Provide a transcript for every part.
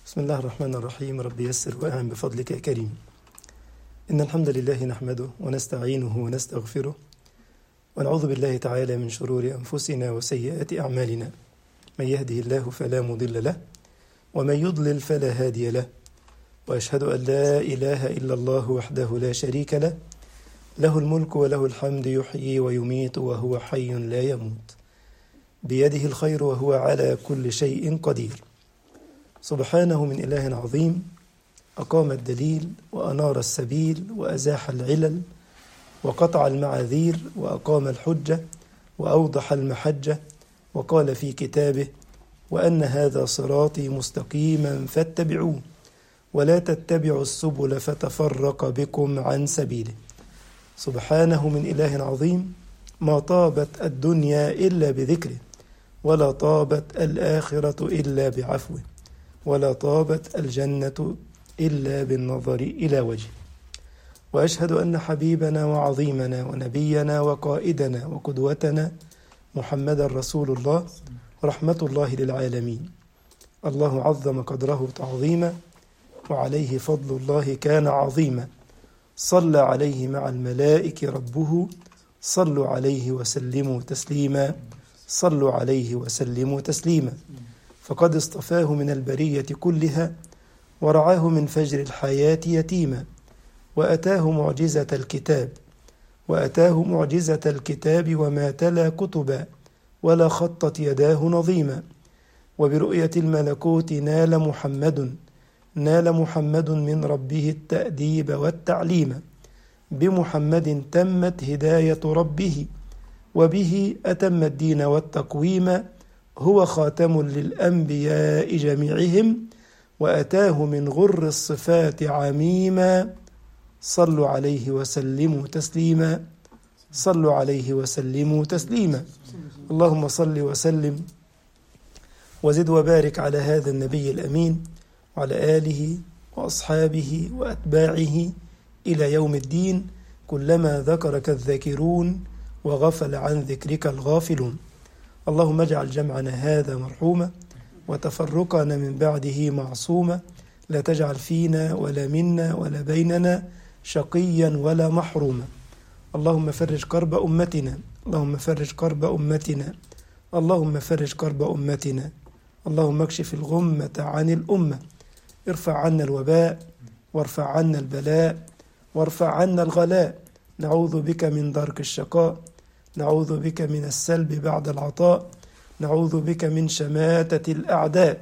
بسم الله الرحمن الرحيم رب يسر وأعن بفضلك يا كريم إن الحمد لله نحمده ونستعينه ونستغفره ونعوذ بالله تعالى من شرور أنفسنا وسيئات أعمالنا من يهده الله فلا مضل له ومن يضلل فلا هادي له وأشهد أن لا إله إلا الله وحده لا شريك له له الملك وله الحمد يحيي ويميت وهو حي لا يموت بيده الخير وهو على كل شيء قدير سبحانه من إله عظيم أقام الدليل وأنار السبيل وأزاح العلل وقطع المعاذير وأقام الحجة وأوضح المحجة وقال في كتابه وأن هذا صراطي مستقيما فاتبعوه ولا تتبعوا السبل فتفرق بكم عن سبيله سبحانه من إله عظيم ما طابت الدنيا إلا بذكره ولا طابت الآخرة إلا بعفوه ولا طابت الجنة إلا بالنظر إلى وجهه وأشهد أن حبيبنا وعظيمنا ونبينا وقائدنا وقدوتنا محمدا رسول الله رحمة الله للعالمين الله عظم قدره تعظيما وعليه فضل الله كان عظيما صلى عليه مع الملائكة ربه صلوا عليه وسلموا تسليما صلوا عليه وسلموا تسليما فقد اصطفاه من البرية كلها ورعاه من فجر الحياة يتيما وأتاه معجزة الكتاب وأتاه معجزة الكتاب وما تلا كتبا ولا خطت يداه نظيما وبرؤية الملكوت نال محمد نال محمد من ربه التأديب والتعليم بمحمد تمت هداية ربه وبه أتم الدين والتقويم هو خاتم للأنبياء جميعهم وأتاه من غر الصفات عميما صلوا عليه وسلموا تسليما صلوا عليه وسلموا تسليما اللهم صل وسلم وزد وبارك على هذا النبي الأمين وعلى آله وأصحابه وأتباعه إلى يوم الدين كلما ذكرك الذاكرون وغفل عن ذكرك الغافلون اللهم اجعل جمعنا هذا مرحوما وتفرقنا من بعده معصوما لا تجعل فينا ولا منا ولا بيننا شقيا ولا محروما اللهم فرج كرب أمتنا اللهم فرج كرب أمتنا اللهم فرج كرب أمتنا اللهم اكشف الغمة عن الأمة ارفع عنا الوباء وارفع عنا البلاء وارفع عنا الغلاء نعوذ بك من درك الشقاء نعوذ بك من السلب بعد العطاء نعوذ بك من شماتة الأعداء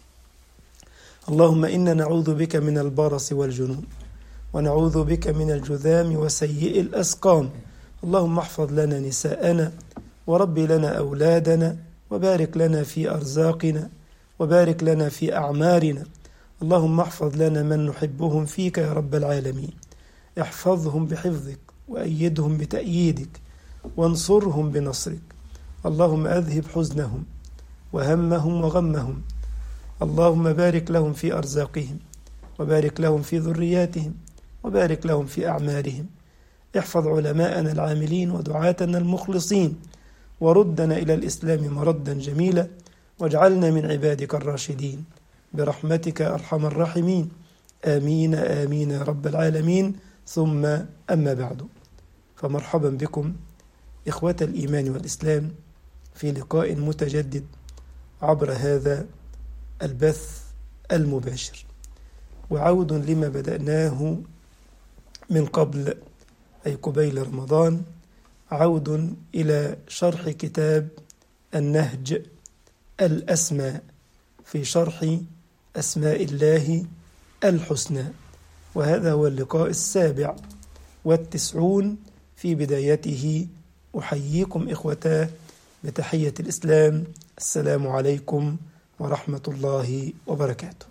اللهم إنا نعوذ بك من البرص والجنون ونعوذ بك من الجذام وسيء الأسقام اللهم احفظ لنا نساءنا وربي لنا أولادنا وبارك لنا في أرزاقنا وبارك لنا في أعمارنا اللهم احفظ لنا من نحبهم فيك يا رب العالمين احفظهم بحفظك وأيدهم بتأييدك وانصرهم بنصرك اللهم أذهب حزنهم وهمهم وغمهم اللهم بارك لهم في أرزاقهم وبارك لهم في ذرياتهم وبارك لهم في أعمارهم احفظ علماءنا العاملين ودعاتنا المخلصين وردنا إلى الإسلام مردا جميلا واجعلنا من عبادك الراشدين برحمتك أرحم الراحمين آمين آمين يا رب العالمين ثم أما بعد فمرحبا بكم إخوة الإيمان والإسلام في لقاء متجدد عبر هذا البث المباشر وعود لما بدأناه من قبل أي قبيل رمضان عود إلى شرح كتاب النهج الأسماء في شرح أسماء الله الحسنى وهذا هو اللقاء السابع والتسعون في بدايته أحييكم إخوتاه بتحية الإسلام السلام عليكم ورحمة الله وبركاته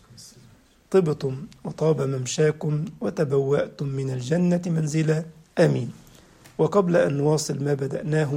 طبتم وطاب ممشاكم وتبوأتم من الجنة منزلا آمين وقبل أن نواصل ما بدأناه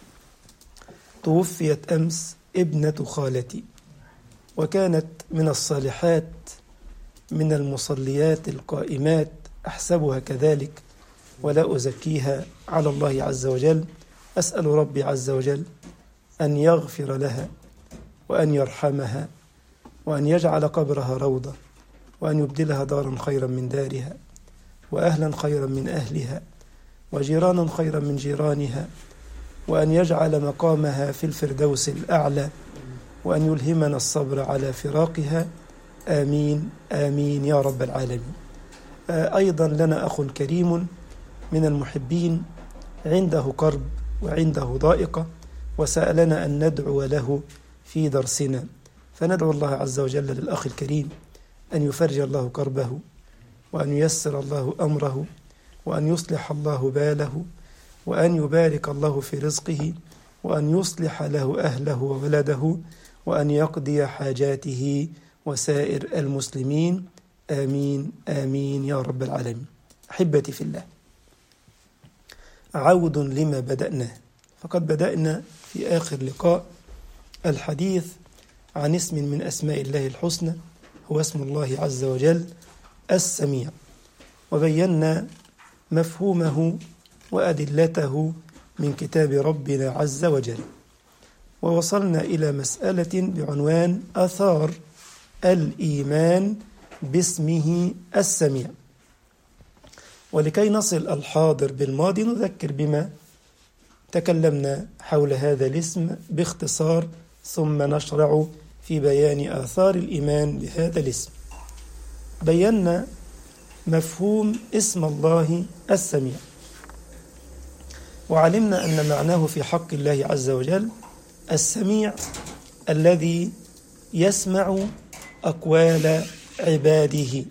توفيت أمس ابنة خالتي وكانت من الصالحات من المصليات القائمات أحسبها كذلك ولا أزكيها على الله عز وجل أسأل ربي عز وجل أن يغفر لها وأن يرحمها وأن يجعل قبرها روضة وأن يبدلها دارا خيرا من دارها وأهلا خيرا من أهلها وجيرانا خيرا من جيرانها وأن يجعل مقامها في الفردوس الأعلى وأن يلهمنا الصبر على فراقها آمين آمين يا رب العالمين أيضا لنا أخ كريم من المحبين عنده كرب وعنده ضائقة وسألنا أن ندعو له في درسنا فندعو الله عز وجل للأخ الكريم أن يفرج الله كربه وأن ييسر الله أمره وأن يصلح الله باله وأن يبارك الله في رزقه وأن يصلح له أهله وولده وأن يقضي حاجاته وسائر المسلمين آمين آمين يا رب العالمين أحبتي في الله عود لما بدأناه فقد بدأنا في آخر لقاء الحديث عن اسم من أسماء الله الحسنى هو اسم الله عز وجل السميع وبينا مفهومه وأدلته من كتاب ربنا عز وجل ووصلنا إلى مسألة بعنوان أثار الإيمان باسمه السميع ولكي نصل الحاضر بالماضي نذكر بما تكلمنا حول هذا الاسم باختصار ثم نشرع في بيان آثار الإيمان بهذا الاسم بينا مفهوم اسم الله السميع وعلمنا أن معناه في حق الله عز وجل السميع الذي يسمع أقوال عباده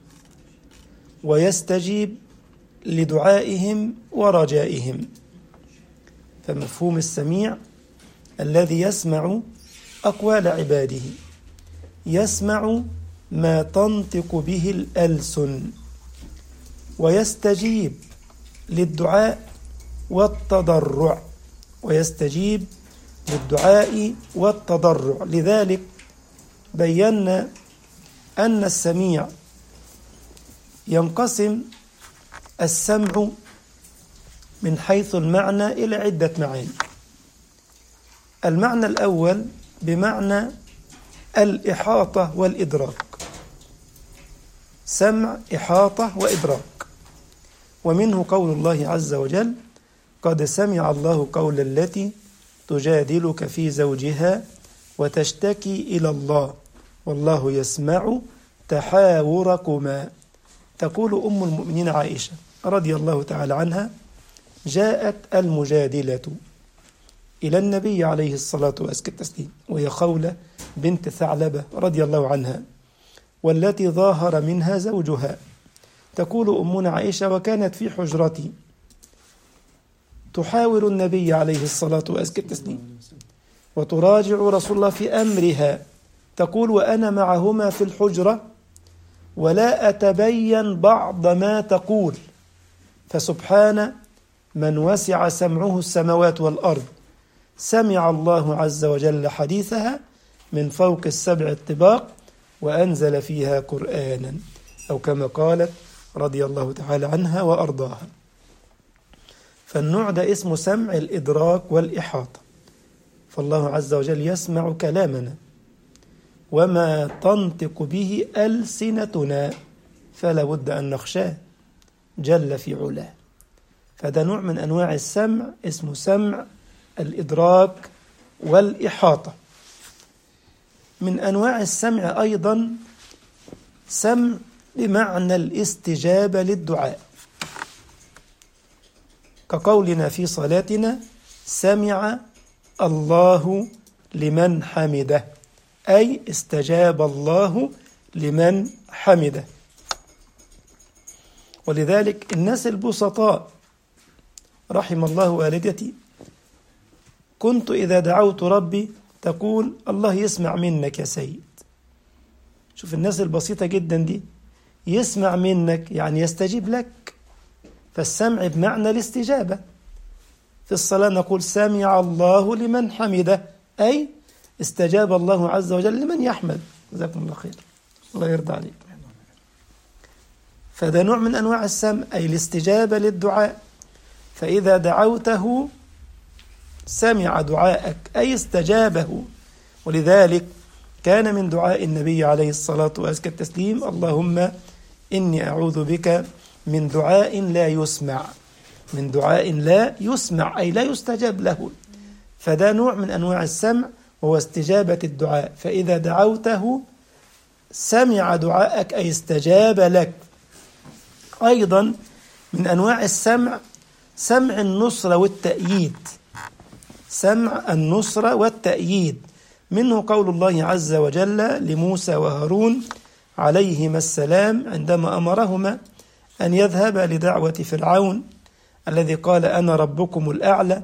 ويستجيب لدعائهم ورجائهم فمفهوم السميع الذي يسمع أقوال عباده يسمع ما تنطق به الألسن ويستجيب للدعاء والتضرع ويستجيب للدعاء والتضرع لذلك بينا أن السميع ينقسم السمع من حيث المعنى إلى عدة معاني المعنى الأول بمعنى الإحاطة والإدراك سمع إحاطة وإدراك ومنه قول الله عز وجل قد سمع الله قول التي تجادلك في زوجها وتشتكي إلى الله والله يسمع تحاوركما تقول أم المؤمنين عائشة رضي الله تعالى عنها جاءت المجادلة إلى النبي عليه الصلاة والسلام وهي خولة بنت ثعلبة رضي الله عنها والتي ظاهر منها زوجها تقول أمنا عائشة وكانت في حجرتي تحاور النبي عليه الصلاة والسلام وتراجع رسول الله في أمرها تقول وأنا معهما في الحجرة ولا أتبين بعض ما تقول فسبحان من وسع سمعه السماوات والأرض سمع الله عز وجل حديثها من فوق السبع الطباق وأنزل فيها قرآنا أو كما قالت رضي الله تعالى عنها وأرضاها فالنوع ده اسمه سمع الإدراك والإحاطة فالله عز وجل يسمع كلامنا وما تنطق به ألسنتنا فلا بد أن نخشاه جل في علاه فده نوع من أنواع السمع اسمه سمع الإدراك والإحاطة من أنواع السمع أيضا سمع بمعنى الاستجابة للدعاء كقولنا في صلاتنا سمع الله لمن حمده أي استجاب الله لمن حمده ولذلك الناس البسطاء رحم الله والدتي كنت إذا دعوت ربي تقول الله يسمع منك يا سيد شوف الناس البسيطة جدا دي يسمع منك يعني يستجيب لك فالسمع بمعنى الاستجابة في الصلاة نقول سمع الله لمن حمده أي استجاب الله عز وجل لمن يحمد جزاكم الله خير الله يرضى عليك فده نوع من أنواع السمع أي الاستجابة للدعاء فإذا دعوته سمع دعاءك أي استجابه ولذلك كان من دعاء النبي عليه الصلاة وأزكى التسليم اللهم إني أعوذ بك من دعاء لا يسمع من دعاء لا يسمع أي لا يستجاب له فده نوع من أنواع السمع وهو استجابة الدعاء فإذا دعوته سمع دعاءك أي استجاب لك أيضا من أنواع السمع سمع النصرة والتأييد سمع النصرة والتأييد منه قول الله عز وجل لموسى وهارون عليهما السلام عندما أمرهما أن يذهبا لدعوة فرعون الذي قال أنا ربكم الأعلى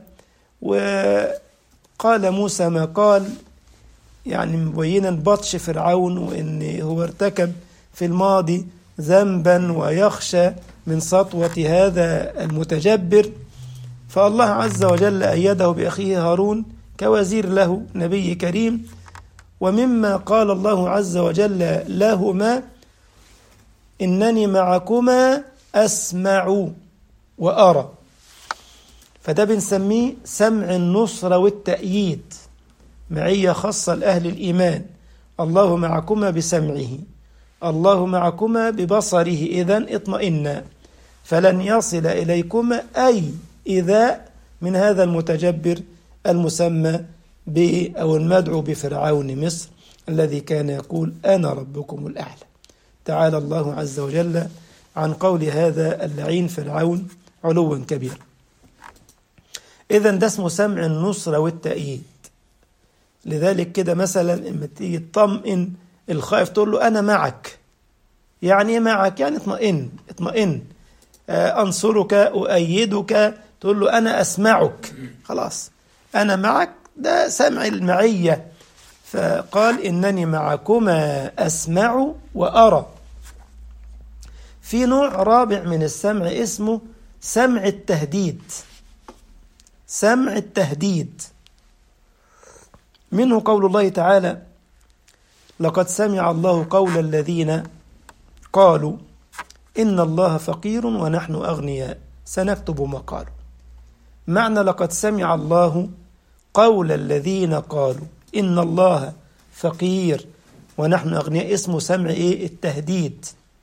وقال موسى ما قال يعني مبينا بطش فرعون وإن هو ارتكب في الماضي ذنبا ويخشى من سطوة هذا المتجبر فالله عز وجل أيده بأخيه هارون كوزير له نبي كريم ومما قال الله عز وجل لهما إنني معكما أسمع وأرى فده بنسميه سمع النصرة والتأييد معية خاصة لأهل الإيمان الله معكما بسمعه الله معكما ببصره إذا اطمئنا فلن يصل إليكما أي إذا من هذا المتجبر المسمى ب أو المدعو بفرعون مصر الذي كان يقول أنا ربكم الأعلى تعالى الله عز وجل عن قول هذا اللعين فرعون علوا كبيرا إذا ده اسمه سمع النصرة والتأييد لذلك كده مثلا لما تيجي تطمئن الخائف تقول له أنا معك يعني إيه معك يعني اطمئن اطمئن أنصرك أؤيدك تقول له أنا أسمعك خلاص أنا معك ده سمع المعية فقال إنني معكما أسمع وأرى في نوع رابع من السمع اسمه سمع التهديد سمع التهديد منه قول الله تعالى لقد سمع الله قول الذين قالوا إن الله فقير ونحن أغنياء سنكتب ما قالوا معنى لقد سمع الله قول الذين قالوا إن الله فقير ونحن أغنياء اسمه سمع إيه التهديد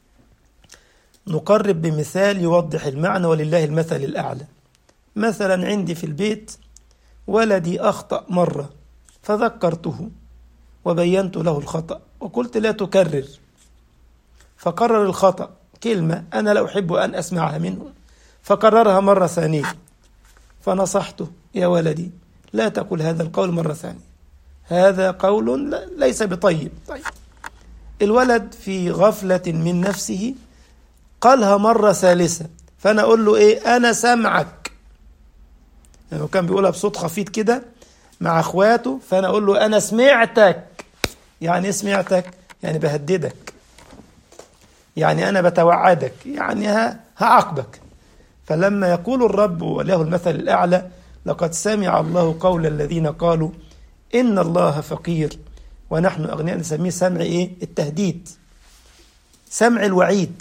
نقرب بمثال يوضح المعنى ولله المثل الأعلى مثلا عندي في البيت ولدي أخطأ مرة فذكرته وبينت له الخطأ وقلت لا تكرر فقرر الخطأ كلمة أنا لا أحب أن أسمعها منه فكررها مرة ثانية فنصحته يا ولدي لا تقل هذا القول مرة ثانية هذا قول ليس بطيب طيب الولد في غفلة من نفسه قالها مرة ثالثة فأنا أقول له إيه أنا سمعك يعني كان بيقولها بصوت خفيف كده مع اخواته فانا اقول له انا سمعتك يعني ايه سمعتك يعني بهددك يعني انا بتوعدك يعني هعاقبك فلما يقول الرب وله المثل الاعلى لقد سمع الله قول الذين قالوا ان الله فقير ونحن اغنياء نسميه سمع ايه التهديد سمع الوعيد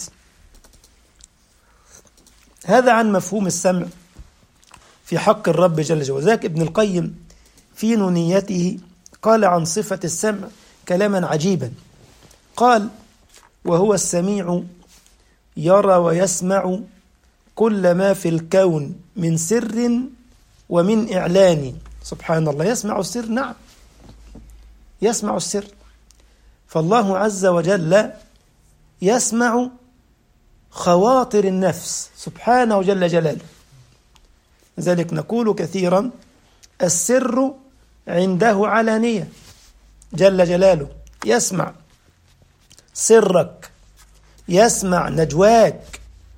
هذا عن مفهوم السمع في حق الرب جل جلاله ذاك ابن القيم في نونيته قال عن صفة السمع كلاما عجيبا قال وهو السميع يرى ويسمع كل ما في الكون من سر ومن إعلان سبحان الله يسمع السر نعم يسمع السر فالله عز وجل يسمع خواطر النفس سبحانه جل جلاله لذلك نقول كثيرا السر عنده علانية جل جلاله يسمع سرك يسمع نجواك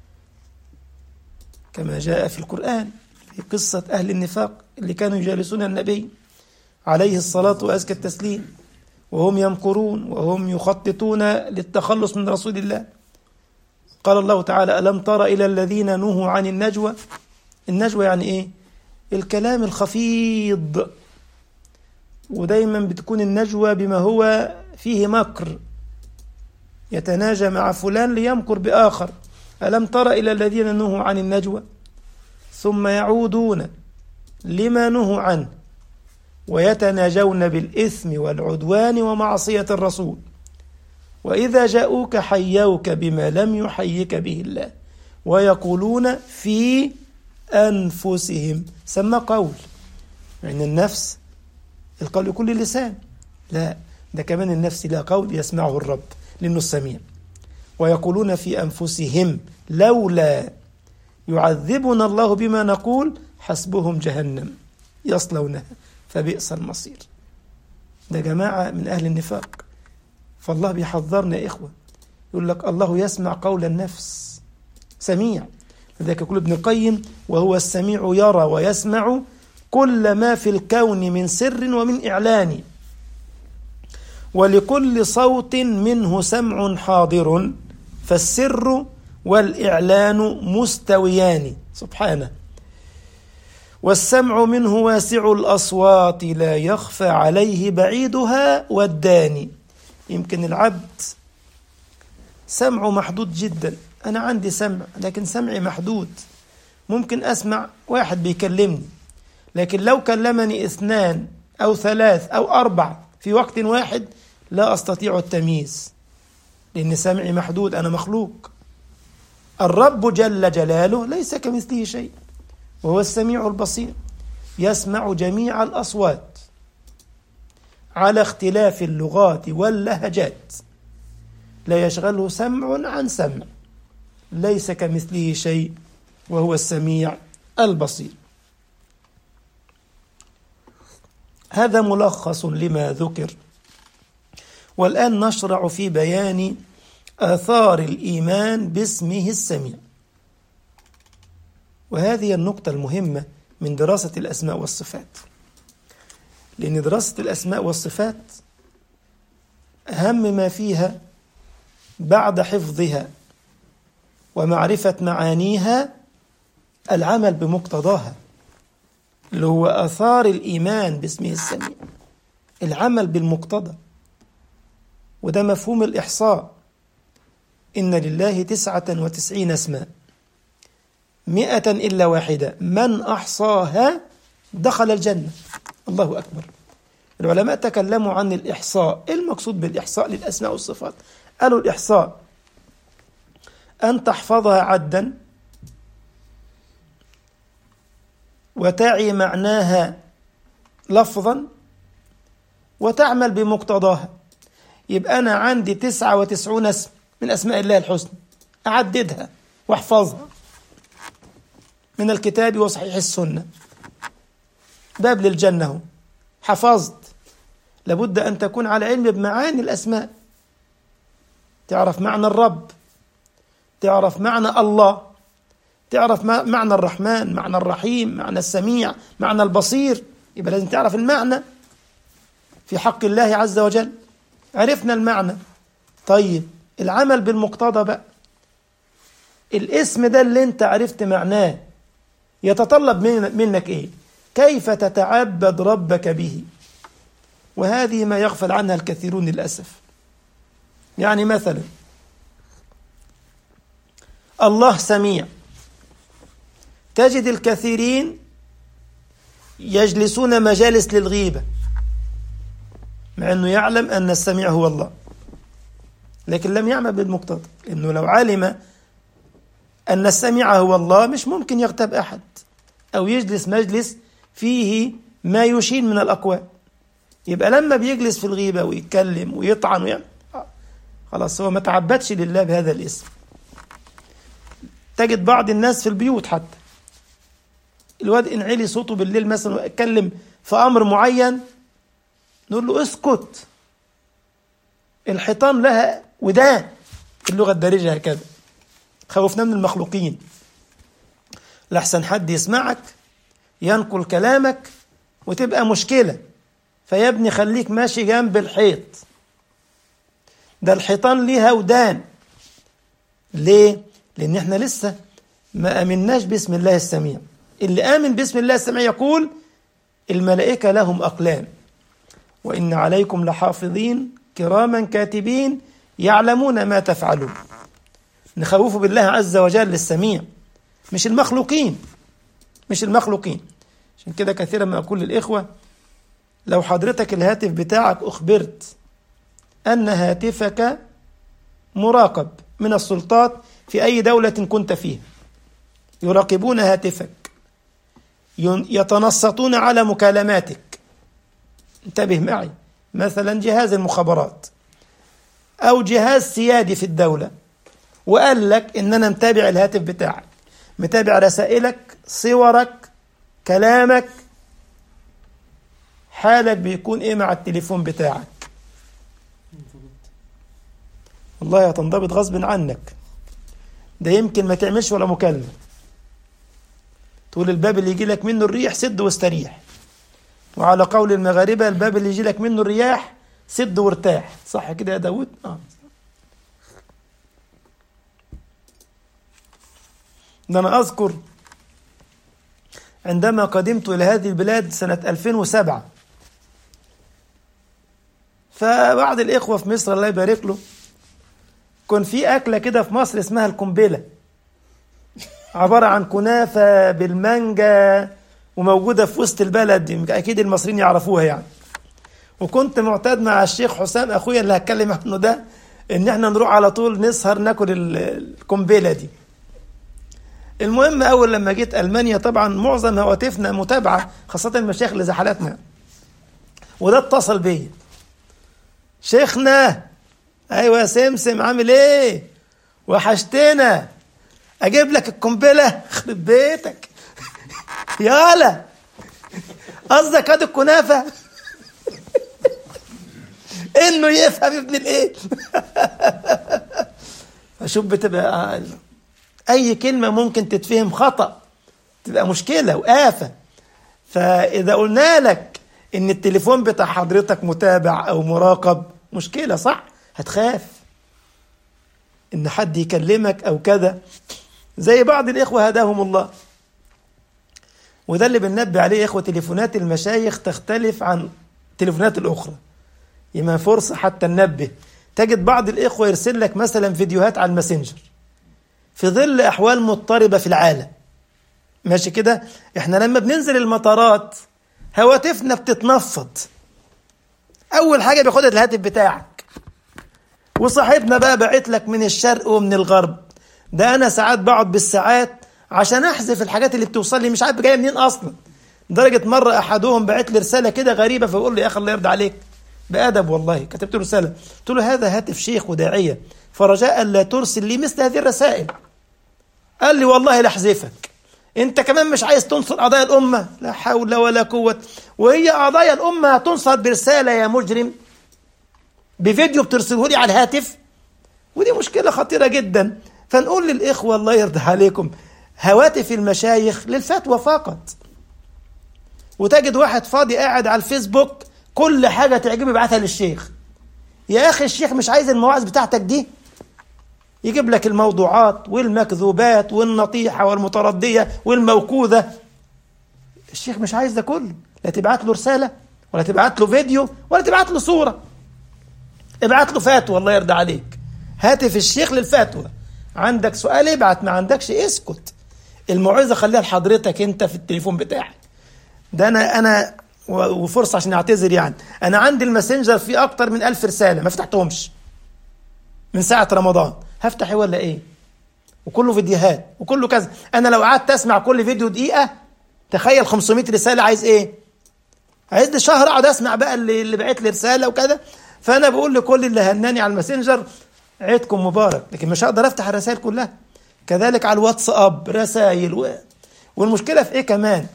كما جاء في القرآن في قصة أهل النفاق اللي كانوا يجالسون النبي عليه الصلاة وأزكى التسليم وهم يمكرون وهم يخططون للتخلص من رسول الله قال الله تعالى ألم تر إلى الذين نهوا عن النجوى النجوى يعني إيه الكلام الخفيض ودايما بتكون النجوى بما هو فيه مكر يتناجى مع فلان ليمكر بآخر ألم تر إلى الذين نهوا عن النجوى ثم يعودون لما نهوا عنه ويتناجون بالإثم والعدوان ومعصية الرسول وإذا جاءوك حيوك بما لم يحيك به الله ويقولون في أنفسهم سمى قول يعني النفس القول كل لسان لا ده كمان النفس لا قول يسمعه الرب لأنه السميع ويقولون في أنفسهم لولا يعذبنا الله بما نقول حسبهم جهنم يصلونها فبئس المصير ده جماعة من أهل النفاق فالله بيحذرنا يا إخوة يقول لك الله يسمع قول النفس سميع لذلك يقول ابن القيم وهو السميع يرى ويسمع كل ما في الكون من سر ومن إعلان ولكل صوت منه سمع حاضر فالسر والإعلان مستويان سبحانه والسمع منه واسع الأصوات لا يخفى عليه بعيدها والداني يمكن العبد سمعه محدود جدا أنا عندي سمع لكن سمعي محدود ممكن أسمع واحد بيكلمني لكن لو كلمني اثنان أو ثلاث أو أربع في وقت واحد لا أستطيع التمييز لأن سمعي محدود أنا مخلوق الرب جل جلاله ليس كمثله شيء وهو السميع البصير يسمع جميع الأصوات على اختلاف اللغات واللهجات لا يشغله سمع عن سمع ليس كمثله شيء وهو السميع البصير هذا ملخص لما ذكر والآن نشرع في بيان آثار الإيمان باسمه السميع وهذه النقطة المهمة من دراسة الأسماء والصفات لأن دراسة الأسماء والصفات أهم ما فيها بعد حفظها ومعرفة معانيها العمل بمقتضاها اللي هو آثار الإيمان باسمه السميع العمل بالمقتضى وده مفهوم الإحصاء إن لله تسعة وتسعين اسما مئة إلا واحدة من أحصاها دخل الجنة الله أكبر العلماء تكلموا عن الإحصاء إيه المقصود بالإحصاء للأسماء والصفات قالوا الإحصاء أن تحفظها عدا وتعي معناها لفظا وتعمل بمقتضاها يبقى أنا عندي تسعة وتسعون اسم من أسماء الله الحسنى أعددها واحفظها من الكتاب وصحيح السنة باب للجنة هو حفظت لابد أن تكون على علم بمعاني الأسماء تعرف معنى الرب تعرف معنى الله تعرف معنى الرحمن معنى الرحيم معنى السميع معنى البصير يبقى لازم تعرف المعنى في حق الله عز وجل عرفنا المعنى طيب العمل بالمقتضى بقى الاسم ده اللي انت عرفت معناه يتطلب منك ايه كيف تتعبد ربك به وهذه ما يغفل عنها الكثيرون للأسف يعني مثلا الله سميع تجد الكثيرين يجلسون مجالس للغيبة مع أنه يعلم أن السميع هو الله لكن لم يعمل بالمقتضى أنه لو علم أن السميع هو الله مش ممكن يغتاب أحد أو يجلس مجلس فيه ما يشين من الأقوال يبقى لما بيجلس في الغيبة ويتكلم ويطعن ويعمل خلاص هو ما تعبدش لله بهذا الاسم تجد بعض الناس في البيوت حتى الواد إن علي صوته بالليل مثلا ويتكلم في أمر معين نقول له اسكت الحيطان لها ودان اللغة الدارجة هكذا خوفنا من المخلوقين لحسن حد يسمعك ينقل كلامك وتبقى مشكلة فيا ابني خليك ماشي جنب الحيط ده الحيطان ليها ودان ليه؟ لأن احنا لسه ما أمناش باسم الله السميع اللي آمن باسم الله السميع يقول الملائكة لهم أقلام وإن عليكم لحافظين كراما كاتبين يعلمون ما تفعلون نخوف بالله عز وجل السميع مش المخلوقين مش المخلوقين عشان كده كثيرا ما أقول للإخوة لو حضرتك الهاتف بتاعك أخبرت أن هاتفك مراقب من السلطات في أي دولة كنت فيها يراقبون هاتفك يتنصتون على مكالماتك انتبه معي مثلا جهاز المخابرات أو جهاز سيادي في الدولة وقال لك إن أنا متابع الهاتف بتاعك متابع رسائلك صورك كلامك حالك بيكون إيه مع التليفون بتاعك والله هتنضبط غصب عنك ده يمكن ما تعملش ولا مكالمة تقول الباب اللي يجي لك منه الريح سد واستريح وعلى قول المغاربة الباب اللي يجي لك منه الرياح سد وارتاح صح كده يا داود آه. ده أنا أذكر عندما قدمت إلى هذه البلاد سنة 2007 فبعض الإخوة في مصر الله يبارك له كان في أكلة كده في مصر اسمها القنبلة عبارة عن كنافة بالمانجا وموجودة في وسط البلد أكيد المصريين يعرفوها يعني وكنت معتاد مع الشيخ حسام أخويا اللي هتكلم عنه ده إن إحنا نروح على طول نسهر ناكل القنبلة دي المهم أول لما جيت ألمانيا طبعا معظم هواتفنا متابعة خاصة المشايخ اللي زي حالاتنا وده اتصل بيا شيخنا ايوه يا سمسم عامل ايه وحشتنا اجيب لك القنبله خرب بيتك يالا قصدك هات الكنافه انه يفهم ابن الايه فشوف بتبقى اي كلمه ممكن تتفهم خطا تبقى مشكله وآفة فاذا قلنا لك ان التليفون بتاع حضرتك متابع او مراقب مشكله صح هتخاف ان حد يكلمك او كذا زي بعض الاخوه هداهم الله وده اللي بننبه عليه يا اخوه تليفونات المشايخ تختلف عن التليفونات الاخرى يبقى فرصه حتى ننبه تجد بعض الاخوه يرسل لك مثلا فيديوهات على الماسنجر في ظل احوال مضطربه في العالم ماشي كده احنا لما بننزل المطارات هواتفنا بتتنفض اول حاجه بياخدها الهاتف بتاعك وصاحبنا بقى بعت لك من الشرق ومن الغرب ده انا ساعات بقعد بالساعات عشان احذف الحاجات اللي بتوصل لي مش عارف جايه منين اصلا لدرجه مره احدهم بعت لي رساله كده غريبه فبيقول لي يا اخي الله يرضى عليك بادب والله كتبت له رساله قلت له هذا هاتف شيخ وداعيه فرجاء لا ترسل لي مثل هذه الرسائل قال لي والله لاحذفك انت كمان مش عايز تنصر قضايا الامه لا حول ولا قوه وهي قضايا الامه هتنصر برساله يا مجرم بفيديو بترسله لي على الهاتف ودي مشكله خطيره جدا فنقول للاخوه الله يرضى عليكم هواتف المشايخ للفتوى فقط وتجد واحد فاضي قاعد على الفيسبوك كل حاجه تعجبه يبعتها للشيخ يا اخي الشيخ مش عايز المواعظ بتاعتك دي يجيب لك الموضوعات والمكذوبات والنطيحه والمترديه والموكوذه الشيخ مش عايز ده كله لا تبعت له رساله ولا تبعت له فيديو ولا تبعت له صوره ابعت له فتوى الله يرضى عليك هاتف الشيخ للفتوى عندك سؤال ابعت ما عندكش اسكت الموعظه خليها لحضرتك انت في التليفون بتاعك ده انا انا وفرصه عشان اعتذر يعني انا عندي الماسنجر فيه اكتر من ألف رساله ما فتحتهمش من ساعه رمضان هفتح ايه ولا ايه وكله فيديوهات وكله كذا انا لو قعدت اسمع كل فيديو دقيقه تخيل 500 رساله عايز ايه عايز لي شهر اقعد اسمع بقى اللي, اللي بعت لي رساله وكذا فانا بقول لكل اللي هناني على الماسنجر عيدكم مبارك لكن مش هقدر افتح الرسائل كلها كذلك على الواتساب رسائل و... والمشكله في ايه كمان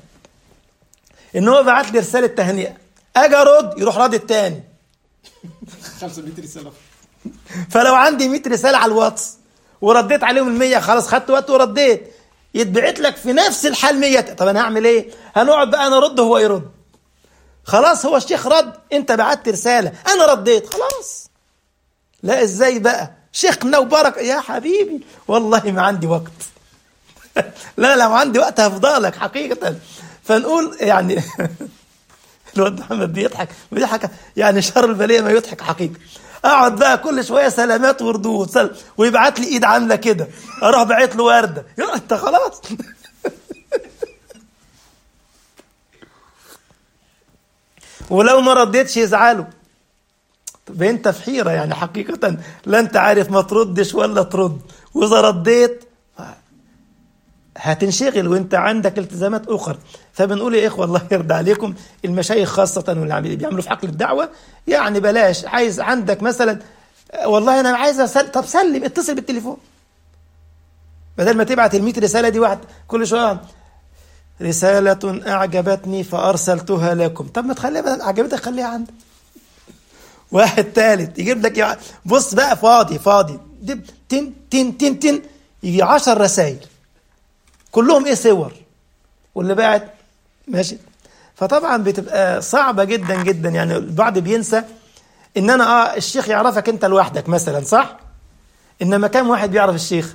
ان هو بعت لي رساله تهنئه اجي ارد يروح راد التاني 500 رساله فلو عندي 100 رساله على الواتس ورديت عليهم ال 100 خلاص خدت وقت ورديت يتبعت لك في نفس الحال 100 طب انا هعمل ايه؟ هنقعد بقى انا ارد وهو يرد خلاص هو الشيخ رد انت بعت رساله انا رديت خلاص لا ازاي بقى شيخنا وبرك يا حبيبي والله ما عندي وقت لا لو عندي وقت هفضلك حقيقة فنقول يعني الواد محمد بيضحك بيضحك يعني شر البلية ما يضحك حقيقة اقعد بقى كل شويه سلامات وردود سلام ويبعت لي ايد عامله كده اروح باعت له ورده يا انت خلاص ولو ما رديتش يزعلوا طب انت في حيرة يعني حقيقة لا انت عارف ما تردش ولا ترد واذا رديت هتنشغل وانت عندك التزامات اخرى فبنقول يا اخوه الله يرضى عليكم المشايخ خاصه واللي بيعملوا في حقل الدعوه يعني بلاش عايز عندك مثلا والله انا عايز أسل... طب سلم اتصل بالتليفون بدل ما تبعت ال 100 رساله دي واحد كل شويه رسالة أعجبتني فأرسلتها لكم طب ما تخليها بدل أعجبتك خليها عندك واحد تالت يجيب لك يع... بص بقى فاضي فاضي دب تن تن تن تن يجي 10 رسائل كلهم ايه صور واللي بعت ماشي فطبعا بتبقى صعبة جدا جدا يعني البعض بينسى ان انا اه الشيخ يعرفك انت لوحدك مثلا صح انما كم واحد بيعرف الشيخ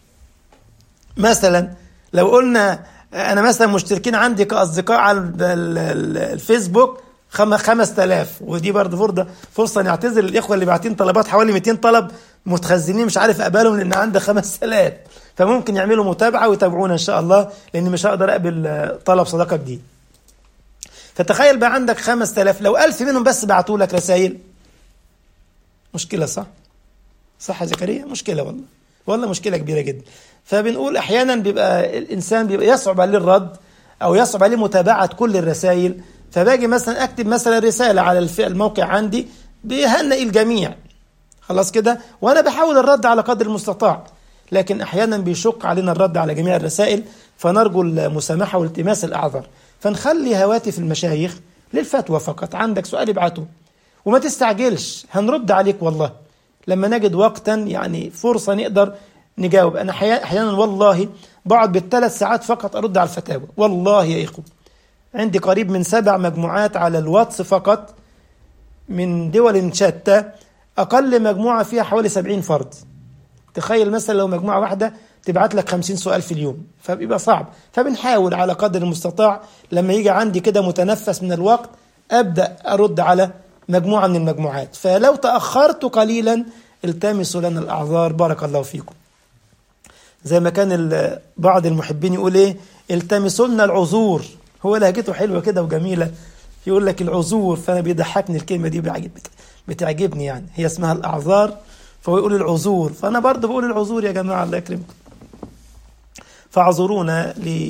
مثلا لو قلنا انا مثلا مشتركين عندي كاصدقاء على الفيسبوك خمس تلاف ودي برضه فرصة فرصة نعتذر للإخوة اللي باعتين طلبات حوالي 200 طلب متخزنين مش عارف أقبلهم لأن عندي 5000 فممكن يعملوا متابعة ويتابعونا إن شاء الله لأن مش هقدر أقبل طلب صداقة جديد فتخيل بقى عندك 5000 لو 1000 منهم بس بعتوا لك رسائل مشكلة صح؟ صح يا زكريا؟ مشكلة والله والله مشكلة كبيرة جدا فبنقول أحيانا بيبقى الإنسان بيبقى يصعب عليه الرد أو يصعب عليه متابعة كل الرسائل فباجي مثلا اكتب مثلا رساله على الموقع عندي بيهنئ الجميع خلاص كده وانا بحاول الرد على قدر المستطاع لكن احيانا بيشق علينا الرد على جميع الرسائل فنرجو المسامحه والتماس الاعذار فنخلي هواتف المشايخ للفتوى فقط عندك سؤال ابعته وما تستعجلش هنرد عليك والله لما نجد وقتا يعني فرصه نقدر نجاوب انا احيانا والله بقعد بالثلاث ساعات فقط ارد على الفتاوى والله يا اخوه عندي قريب من سبع مجموعات على الواتس فقط من دول شتى أقل مجموعة فيها حوالي سبعين فرد تخيل مثلا لو مجموعة واحدة تبعت لك خمسين سؤال في اليوم فبيبقى صعب فبنحاول على قدر المستطاع لما يجي عندي كده متنفس من الوقت أبدأ أرد على مجموعة من المجموعات فلو تأخرت قليلا التمسوا لنا الأعذار بارك الله فيكم زي ما كان بعض المحبين يقول ايه التمسوا لنا العذور هو لهجته حلوه كده وجميله يقول لك العذور فانا بيضحكني الكلمه دي بيعجب بتعجبني يعني هي اسمها الاعذار فهو يقول العذور فانا برضه بقول العذور يا جماعه الله يكرمكم فاعذرونا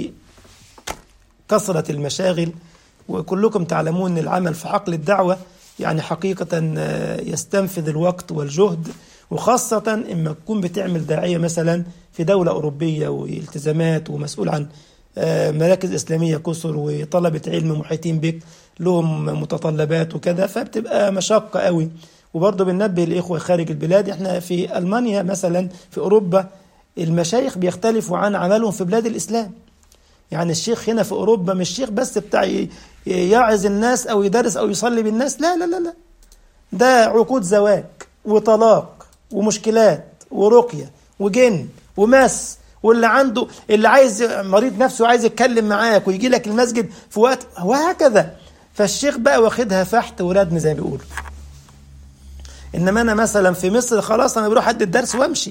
لكثره المشاغل وكلكم تعلمون ان العمل في حقل الدعوه يعني حقيقه يستنفذ الوقت والجهد وخاصة إما تكون بتعمل داعية مثلا في دولة أوروبية والتزامات ومسؤول عن مراكز إسلامية كسر وطلبة علم محيطين بك لهم متطلبات وكذا فبتبقى مشقة قوي وبرضه بننبه الإخوة خارج البلاد إحنا في ألمانيا مثلا في أوروبا المشايخ بيختلفوا عن عملهم في بلاد الإسلام يعني الشيخ هنا في أوروبا مش شيخ بس بتاع يعظ الناس أو يدرس أو يصلي بالناس لا لا لا لا ده عقود زواج وطلاق ومشكلات ورقية وجن ومس واللي عنده اللي عايز مريض نفسه عايز يتكلم معاك ويجي لك المسجد في وقت وهكذا فالشيخ بقى واخدها فحت وردم زي ما بيقولوا انما انا مثلا في مصر خلاص انا بروح ادي الدرس وامشي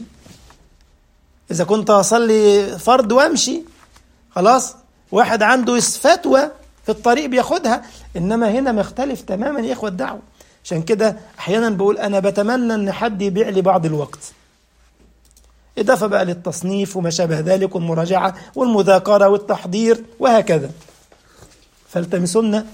اذا كنت هصلي فرض وامشي خلاص واحد عنده فتوى في الطريق بياخدها انما هنا مختلف تماما يا اخوه الدعوه عشان كده احيانا بقول انا بتمنى ان حد يبيع لي بعض الوقت إضافة بقى للتصنيف وما شابه ذلك والمراجعة والمذاكرة والتحضير وهكذا فالتمسن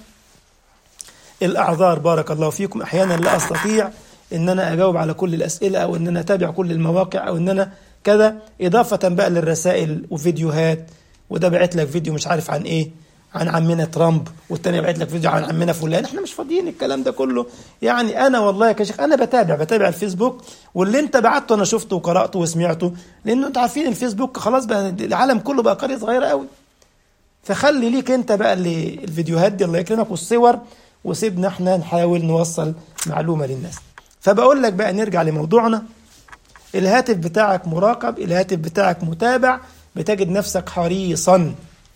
الأعذار بارك الله فيكم أحيانا لا أستطيع أن أنا أجاوب على كل الأسئلة أو أن أنا أتابع كل المواقع أو أن أنا كذا إضافة بقى للرسائل وفيديوهات وده بعت لك فيديو مش عارف عن إيه عن عمنا ترامب والتاني بعت لك فيديو عن عمنا فلان احنا مش فاضيين الكلام ده كله يعني انا والله يا كشيخ انا بتابع بتابع الفيسبوك واللي انت بعته انا شفته وقراته وسمعته لانه انتوا عارفين الفيسبوك خلاص بقى العالم كله بقى قريه صغيره قوي فخلي ليك انت بقى اللي الفيديوهات دي الله يكرمك والصور وسيبنا احنا نحاول نوصل معلومه للناس فبقول لك بقى نرجع لموضوعنا الهاتف بتاعك مراقب الهاتف بتاعك متابع بتجد نفسك حريصا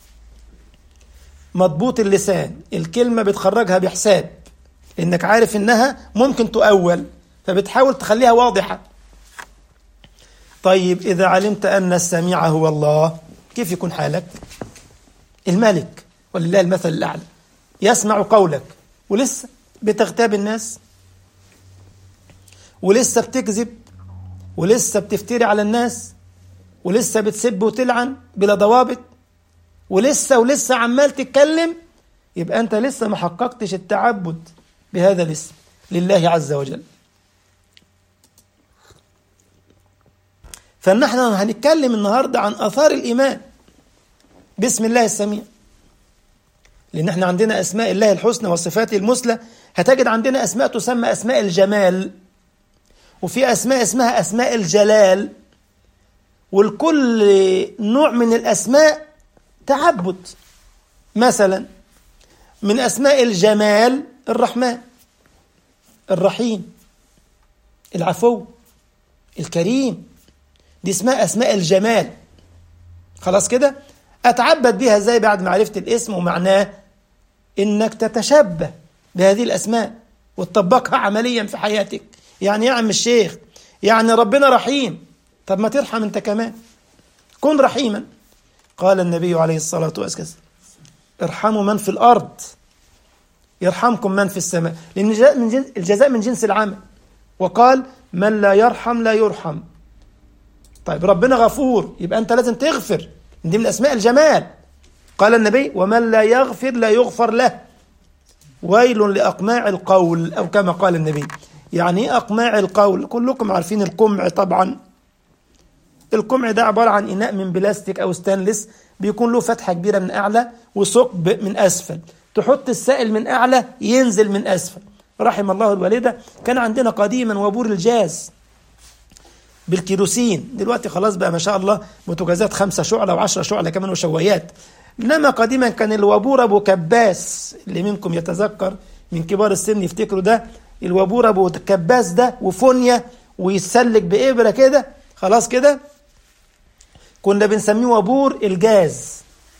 مضبوط اللسان الكلمة بتخرجها بحساب لأنك عارف إنها ممكن تؤول فبتحاول تخليها واضحة طيب إذا علمت أن السميع هو الله كيف يكون حالك الملك ولله المثل الأعلى يسمع قولك ولسه بتغتاب الناس ولسه بتكذب ولسه بتفتري على الناس ولسه بتسب وتلعن بلا ضوابط ولسه ولسه عمال تتكلم يبقى انت لسه ما حققتش التعبد بهذا الاسم لله عز وجل فنحن هنتكلم النهارده عن اثار الايمان بسم الله السميع لان احنا عندنا اسماء الله الحسنى وصفاته المثلى هتجد عندنا اسماء تسمى اسماء الجمال وفي اسماء اسمها اسماء الجلال والكل نوع من الاسماء تعبد مثلا من اسماء الجمال الرحمن الرحيم العفو الكريم دي اسمها اسماء الجمال خلاص كده اتعبد بيها ازاي بعد معرفه الاسم ومعناه انك تتشبه بهذه الاسماء وتطبقها عمليا في حياتك يعني يا عم الشيخ يعني ربنا رحيم طب ما ترحم انت كمان كن رحيما قال النبي عليه الصلاه والسلام ارحموا من في الارض يرحمكم من في السماء لان الجزاء من جنس العمل وقال من لا يرحم لا يرحم طيب ربنا غفور يبقى انت لازم تغفر دي من اسماء الجمال قال النبي ومن لا يغفر لا يغفر له ويل لاقماع القول او كما قال النبي يعني ايه اقماع القول كلكم عارفين القمع طبعا القمع ده عباره عن اناء من بلاستيك او ستانلس بيكون له فتحه كبيره من اعلى وثقب من اسفل تحط السائل من اعلى ينزل من اسفل رحم الله الوالده كان عندنا قديما وبور الجاز بالكيروسين دلوقتي خلاص بقى ما شاء الله بوتاجازات خمسة شعلة وعشرة شعلة كمان وشوايات إنما قديما كان الوابور أبو كباس اللي منكم يتذكر من كبار السن يفتكروا ده الوابور أبو كباس ده وفونيا ويتسلك بإبرة كده خلاص كده كنا بنسميه وابور الجاز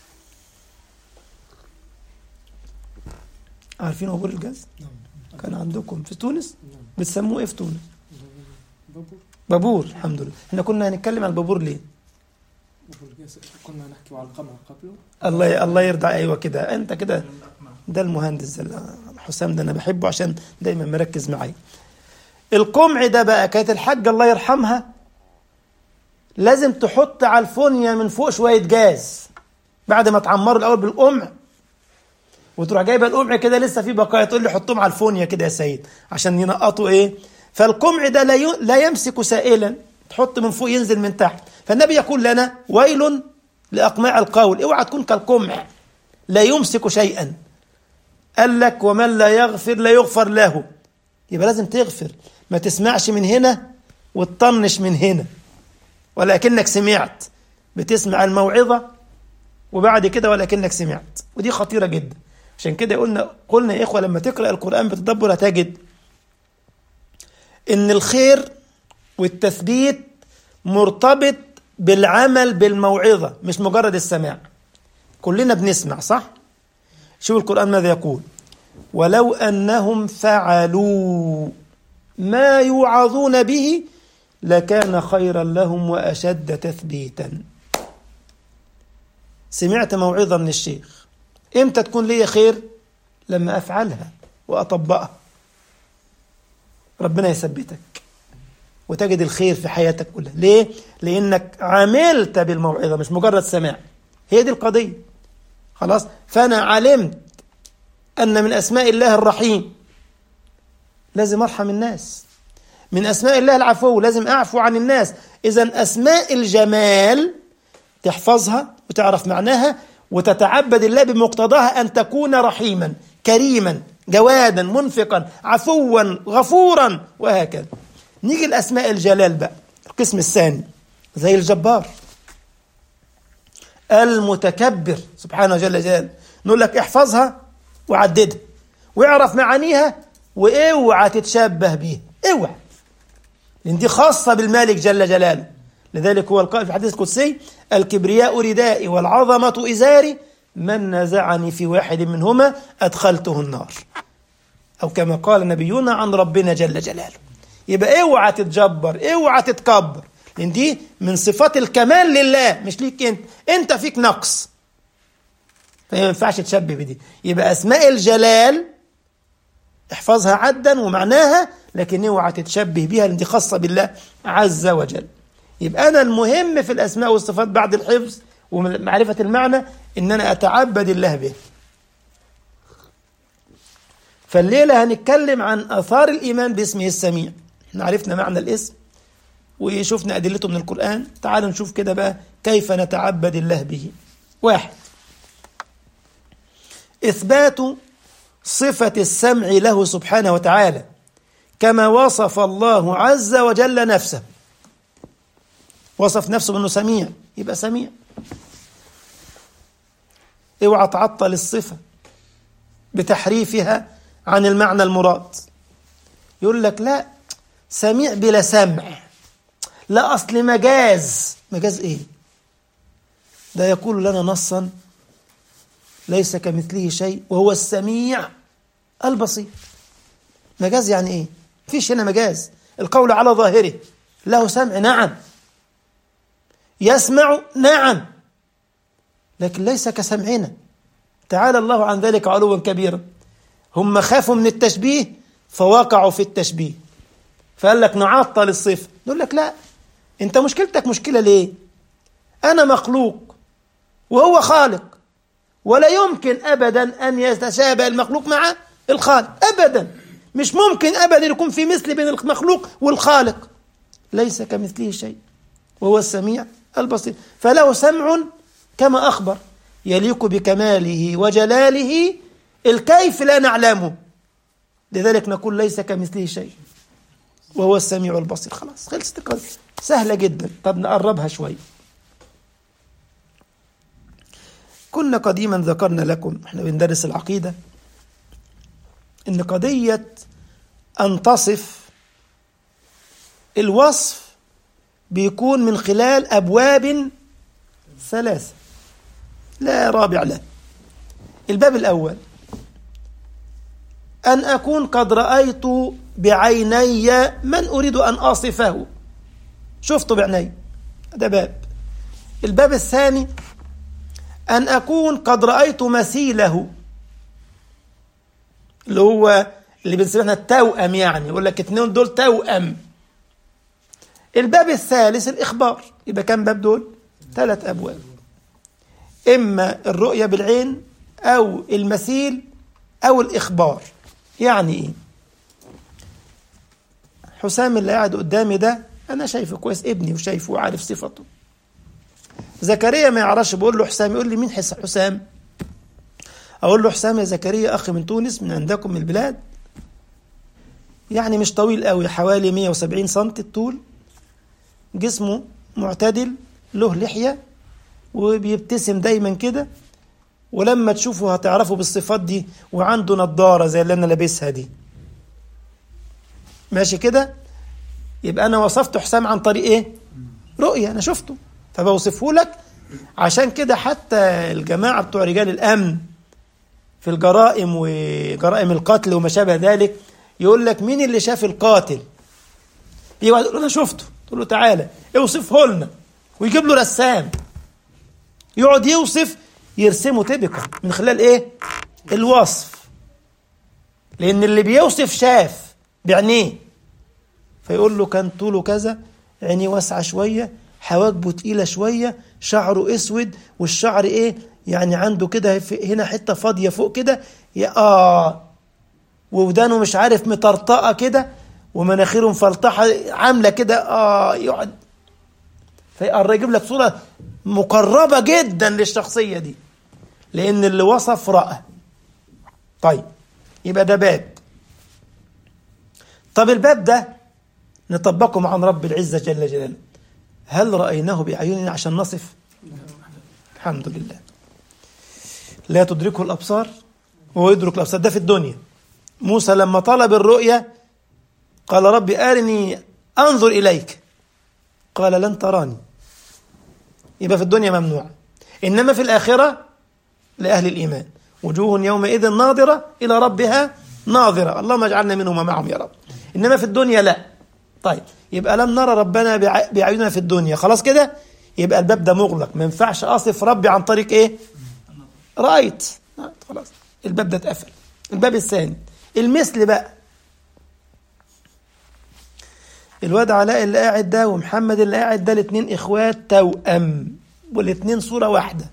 عارفين وابور الجاز؟ كان عندكم في تونس بتسموه ايه في تونس؟ بابور بابور الحمد لله احنا كنا هنتكلم عن البابور ليه بابور الجاز. كنا نحكي على القمع قبله الله الله يرضى ايوه كده انت كده ده المهندس ده حسام ده انا بحبه عشان دايما مركز معايا القمع ده بقى كانت الحاجه الله يرحمها لازم تحط على الفونيا من فوق شويه جاز بعد ما تعمروا الاول بالقمع وتروح جايبه القمع كده لسه في بقايا تقول لي حطهم على الفونيا كده يا سيد عشان ينقطوا ايه فالقمع ده لا ي- لا يمسك سائلا تحط من فوق ينزل من تحت فالنبي يقول لنا ويل لاقماع القول اوعى تكون كالقمع لا يمسك شيئا قال لك ومن لا يغفر لا يغفر له يبقى لازم تغفر ما تسمعش من هنا وتطنش من هنا ولكنك سمعت بتسمع الموعظة وبعد كده ولكنك سمعت ودي خطيرة جدا عشان كده قلنا قلنا يا إخوة لما تقرأ القرآن بتدبر هتجد إن الخير والتثبيت مرتبط بالعمل بالموعظة مش مجرد السماع كلنا بنسمع صح؟ شوف القرآن ماذا يقول ولو أنهم فعلوا ما يوعظون به لكان خيرا لهم وأشد تثبيتا سمعت موعظة من الشيخ إمتى تكون لي خير لما أفعلها وأطبقها ربنا يثبتك وتجد الخير في حياتك كلها ليه؟ لأنك عملت بالموعظة مش مجرد سماع هي دي القضية خلاص فأنا علمت أن من أسماء الله الرحيم لازم أرحم الناس من أسماء الله العفو لازم أعفو عن الناس إذا أسماء الجمال تحفظها وتعرف معناها وتتعبد الله بمقتضاها أن تكون رحيما كريما جوادا منفقا عفوا غفورا وهكذا نيجي الأسماء الجلال بقى القسم الثاني زي الجبار المتكبر سبحانه جل جلاله نقول لك احفظها وعددها واعرف معانيها واوعى تتشبه بيها اوعى لان دي خاصه بالمالك جل جلاله لذلك هو القائل في الحديث القدسي الكبرياء ردائي والعظمه ازاري من نزعني في واحد منهما ادخلته النار او كما قال نبينا عن ربنا جل جلاله يبقى اوعى تتجبر اوعى تتكبر لان دي من صفات الكمال لله مش ليك انت انت فيك نقص فما ينفعش تشبه بدي يبقى اسماء الجلال احفظها عدا ومعناها لكن اوعى تتشبه بها لان دي خاصه بالله عز وجل يبقى انا المهم في الاسماء والصفات بعد الحفظ ومعرفه المعنى ان انا اتعبد الله به فالليله هنتكلم عن اثار الايمان باسمه السميع احنا عرفنا معنى الاسم وشفنا ادلته من القران تعالوا نشوف كده بقى كيف نتعبد الله به واحد اثبات صفه السمع له سبحانه وتعالى كما وصف الله عز وجل نفسه وصف نفسه بأنه سميع يبقى سميع اوعى تعطل الصفة بتحريفها عن المعنى المراد يقول لك لا سميع بلا سمع لا أصل مجاز مجاز إيه ده يقول لنا نصا ليس كمثله شيء وهو السميع البصير مجاز يعني إيه فيش هنا مجاز القول على ظاهره له سمع نعم يسمع نعم لكن ليس كسمعنا تعالى الله عن ذلك علوا كبيرا هم خافوا من التشبيه فوقعوا في التشبيه فقال لك نعطل الصفة نقول لك لا انت مشكلتك مشكلة ليه انا مخلوق وهو خالق ولا يمكن ابدا ان يتشابه المخلوق مع الخالق ابدا مش ممكن ابدا يكون في مثل بين المخلوق والخالق ليس كمثله شيء وهو السميع البصير فله سمع كما اخبر يليق بكماله وجلاله الكيف لا نعلمه لذلك نقول ليس كمثله شيء وهو السميع البصير خلاص خلصت القضية سهلة جدا طب نقربها شوي كنا قديما ذكرنا لكم احنا بندرس العقيدة ان قضية ان تصف الوصف بيكون من خلال ابواب ثلاثة لا رابع له الباب الاول أن أكون قد رأيت بعيني من أريد أن أصفه شفته بعيني هذا باب الباب الثاني أن أكون قد رأيت مثيله اللي هو اللي بنسميها التوأم يعني يقول لك اتنين دول توأم الباب الثالث الإخبار يبقى كم باب دول؟ ثلاث أبواب إما الرؤية بالعين أو المثيل أو الإخبار يعني ايه حسام اللي قاعد قدامي ده انا شايفه كويس ابني وشايفه وعارف صفته زكريا ما يعرفش بقول له حسام يقول لي مين حس حسام اقول له حسام يا زكريا اخ من تونس من عندكم من البلاد يعني مش طويل قوي حوالي 170 سم الطول جسمه معتدل له لحيه وبيبتسم دايما كده ولما تشوفوا هتعرفوا بالصفات دي وعنده نظارة زي اللي أنا لابسها دي ماشي كده يبقى أنا وصفت حسام عن طريق إيه رؤية أنا شفته فبوصفه لك عشان كده حتى الجماعة بتوع رجال الأمن في الجرائم وجرائم القتل وما شابه ذلك يقول لك مين اللي شاف القاتل يقعد يقول أنا شفته تقول له تعالى اوصفه لنا ويجيب له رسام يقعد يوصف يرسمه تبقى من خلال ايه الوصف لان اللي بيوصف شاف بعينيه فيقول له كان طوله كذا عينيه واسعه شويه حواجبه تقيله شويه شعره اسود والشعر ايه يعني عنده كده هنا حته فاضيه فوق كده يا اه وودانه مش عارف مطرطقه كده ومناخيره مفلطحه عامله كده اه يقعد فيقرب يجيب لك صوره مقربه جدا للشخصيه دي لأن اللي وصف رأى طيب يبقى ده باب طب الباب ده نطبقه مع رب العزة جل جلاله هل رأيناه بأعيننا عشان نصف الحمد لله لا تدركه الأبصار وهو يدرك الأبصار ده في الدنيا موسى لما طلب الرؤية قال رب أرني أنظر إليك قال لن تراني يبقى في الدنيا ممنوع إنما في الآخرة لأهل الإيمان وجوه يومئذ ناظرة إلى ربها ناظرة اللهم اجعلنا منهم معهم يا رب إنما في الدنيا لا طيب يبقى لم نرى ربنا بأعيننا في الدنيا خلاص كده يبقى الباب ده مغلق ما ينفعش أصف ربي عن طريق إيه رأيت خلاص الباب ده اتقفل الباب الثاني المثل بقى الواد علاء اللي قاعد ده ومحمد اللي قاعد ده الاتنين اخوات توأم والاتنين صورة واحدة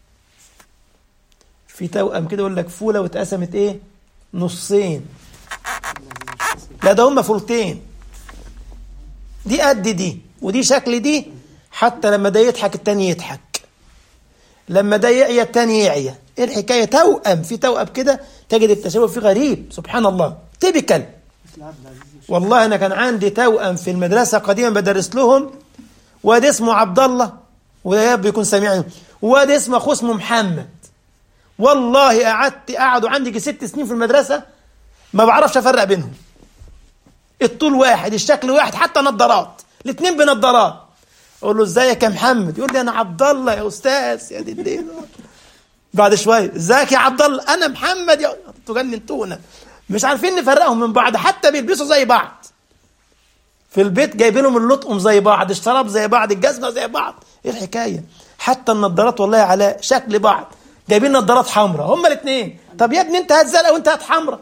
في توأم كده يقول لك فولة واتقسمت ايه نصين لا ده هما فولتين دي قد دي ودي شكل دي حتى لما ده يضحك التاني يضحك لما ده يعيا التاني يعيا ايه الحكايه توأم في توأم كده تجد التشابه فيه غريب سبحان الله تيبيكال مثل عبد العزيز والله انا كان عندي توأم في المدرسه قديما بدرس لهم واد اسمه عبد الله ويا بيكون سامعني واد اسمه اخوه اسمه محمد والله قعدت قعدوا عندي يجي ست سنين في المدرسه ما بعرفش افرق بينهم الطول واحد الشكل واحد حتى نظارات الاثنين بنظارات اقول له ازيك يا محمد يقول لي انا عبد الله يا استاذ يا دي الليل بعد شويه ازيك يا عبد الله انا محمد يا انتوا جننتونا مش عارفين نفرقهم من بعض حتى بيلبسوا زي بعض في البيت جايبين لهم اللطقم زي بعض الشراب زي بعض الجزمه زي بعض ايه الحكايه حتى النضارات والله على شكل بعض جايبين نضارات حمراء هما الاثنين طب يا ابني انت هات زرقاء وانت هات حمراء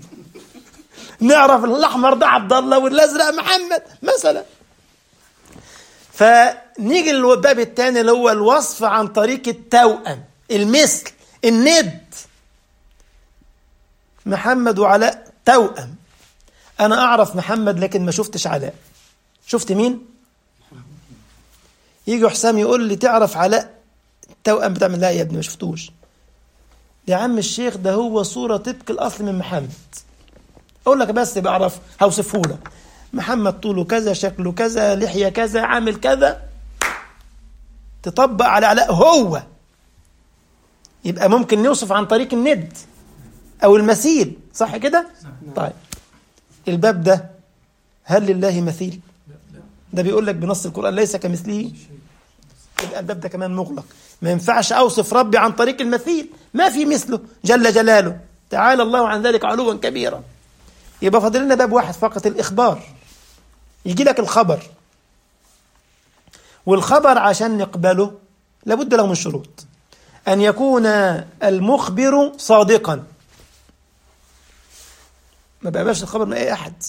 نعرف الاحمر ده عبد الله والازرق محمد مثلا فنيجي للباب الثاني اللي هو الوصف عن طريق التوأم المثل الند محمد وعلاء توأم انا اعرف محمد لكن ما شفتش علاء شفت مين يجي حسام يقول لي تعرف علاء التوأم بتاع لا يا ابني ما شفتوش يا عم الشيخ ده هو صورة طبق الأصل من محمد أقول لك بس بعرف هوصفه لك محمد طوله كذا شكله كذا لحية كذا عامل كذا تطبق على علاء هو يبقى ممكن نوصف عن طريق الند أو المثيل صح كده؟ طيب الباب ده هل لله مثيل؟ ده بيقول لك بنص القرآن ليس كمثله يبقى الباب ده كمان مغلق ما ينفعش أوصف ربي عن طريق المثيل ما في مثله جل جلاله تعالى الله عن ذلك علوا كبيرا يبقى فاضل لنا باب واحد فقط الإخبار يجي لك الخبر والخبر عشان نقبله لابد له من شروط أن يكون المخبر صادقا ما بقاش الخبر من أي أحد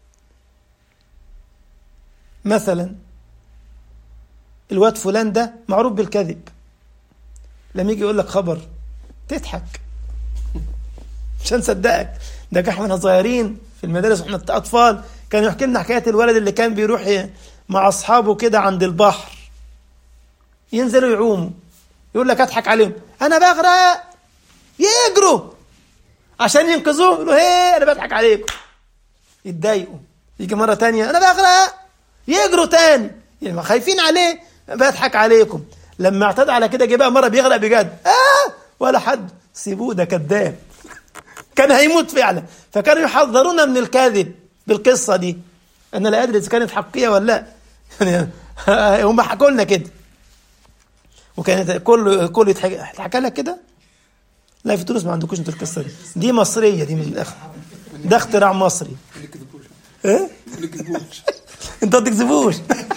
مثلا الواد فلان ده معروف بالكذب لما يجي يقول لك خبر تضحك مش هنصدقك ده كان احنا صغيرين في المدارس واحنا اطفال كان يحكي لنا حكايه الولد اللي كان بيروح مع اصحابه كده عند البحر ينزلوا يعوموا يقول لك اضحك عليهم انا بغرق يجروا عشان ينقذوه يقولوا هي انا بضحك عليكم يتضايقوا يجي مره تانية انا بغرق يجروا تاني يعني خايفين عليه بضحك عليكم لما اعتاد على كده جه بقى مره بيغرق بجد اه ولا حد سيبوه ده كذاب كان هيموت فعلا فكانوا يحذرونا من الكذب بالقصه دي انا لا ادري اذا كانت حقيقيه ولا لا يعني هم حكوا لنا كده وكانت كل كل يتحكى لك كده لا في تونس ما عندكوش انتوا القصه دي دي مصريه دي من الاخر ده اختراع مصري ما نكذبوش ايه ما نكذبوش انتوا ما تكذبوش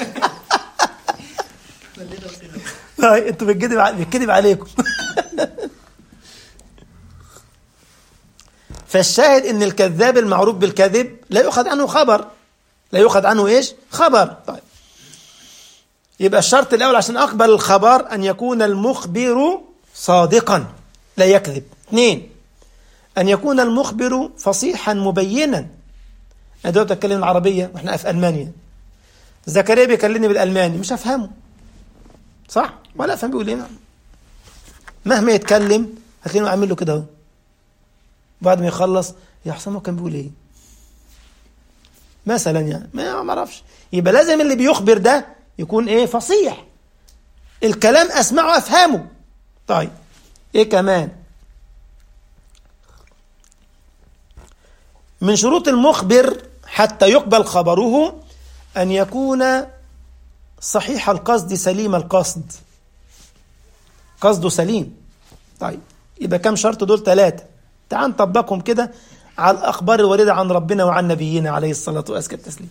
هاي انتوا بتكذب ع- بيتكذب عليكم فالشاهد ان الكذاب المعروف بالكذب لا يؤخذ عنه خبر لا يؤخذ عنه ايش خبر طيب يبقى الشرط الاول عشان اقبل الخبر ان يكون المخبر صادقا لا يكذب اثنين ان يكون المخبر فصيحا مبينا انا دلوقتي بتكلم العربيه واحنا في المانيا زكريا بيكلمني بالالماني مش هفهمه صح ولا افهم بيقول ايه مهما يتكلم هتلاقيني عامل له كده اهو بعد ما يخلص يا حسام هو كان بيقول ايه مثلا يعني ما ما اعرفش يبقى لازم اللي بيخبر ده يكون ايه فصيح الكلام اسمعه افهمه طيب ايه كمان من شروط المخبر حتى يقبل خبره ان يكون صحيح القصد سليم القصد قصده سليم طيب يبقى كم شرط دول ثلاثة تعال نطبقهم كده على الأخبار الواردة عن ربنا وعن نبينا عليه الصلاة وأزكى التسليم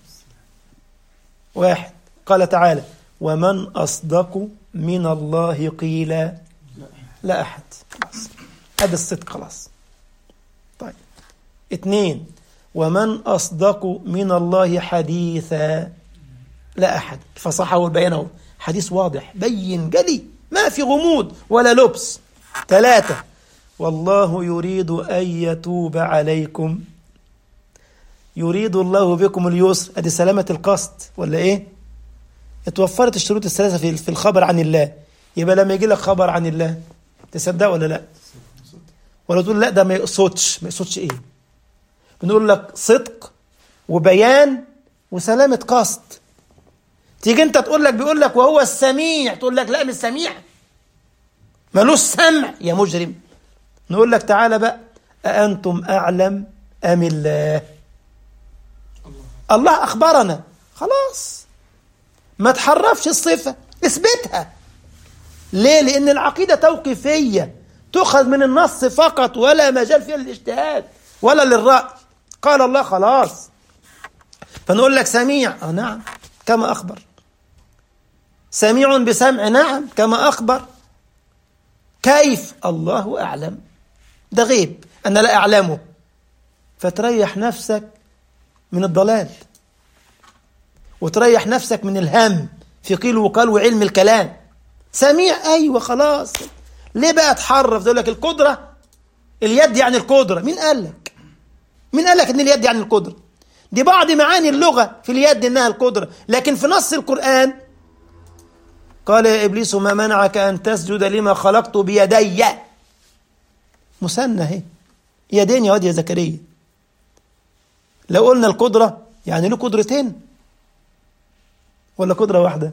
واحد قال تعالى ومن أصدق من الله قيل لا أحد خلاص هذا الصدق خلاص طيب اتنين ومن أصدق من الله حديثا لا أحد فصحه والبيانه حديث واضح بين جلي ما في غموض ولا لبس ثلاثة والله يريد أن يتوب عليكم يريد الله بكم اليسر ادي سلامة القصد ولا ايه اتوفرت الشروط الثلاثة في في الخبر عن الله يبقى لما يجي لك خبر عن الله تصدق ولا لا ولا تقول لا ده ما يقصدش ما يقصدش ايه بنقول لك صدق وبيان وسلامة قصد تيجي انت تقول لك بيقول لك وهو السميع تقول لك لا مش سميع ملوش سمع يا مجرم نقول لك تعالى بقى أأنتم أعلم أم الله الله أخبرنا خلاص ما تحرفش الصفة اثبتها ليه لأن العقيدة توقيفية تؤخذ من النص فقط ولا مجال فيها للاجتهاد ولا للرأي قال الله خلاص فنقول لك سميع اه نعم كما أخبر سميع بسمع نعم كما أخبر كيف الله أعلم ده غيب أنا لا أعلمه فتريح نفسك من الضلال وتريح نفسك من الهم في قيل وقال وعلم الكلام سميع أيوة خلاص ليه بقى تحرف تقول لك القدرة اليد يعني القدرة مين قال لك مين قال لك ان اليد يعني القدرة دي بعض معاني اللغة في اليد انها القدرة لكن في نص القرآن قال يا إبليس ما منعك أن تسجد لما خلقت بيدي مثنى اهي يدين يا واد يا زكريا لو قلنا القدرة يعني له قدرتين ولا قدرة واحدة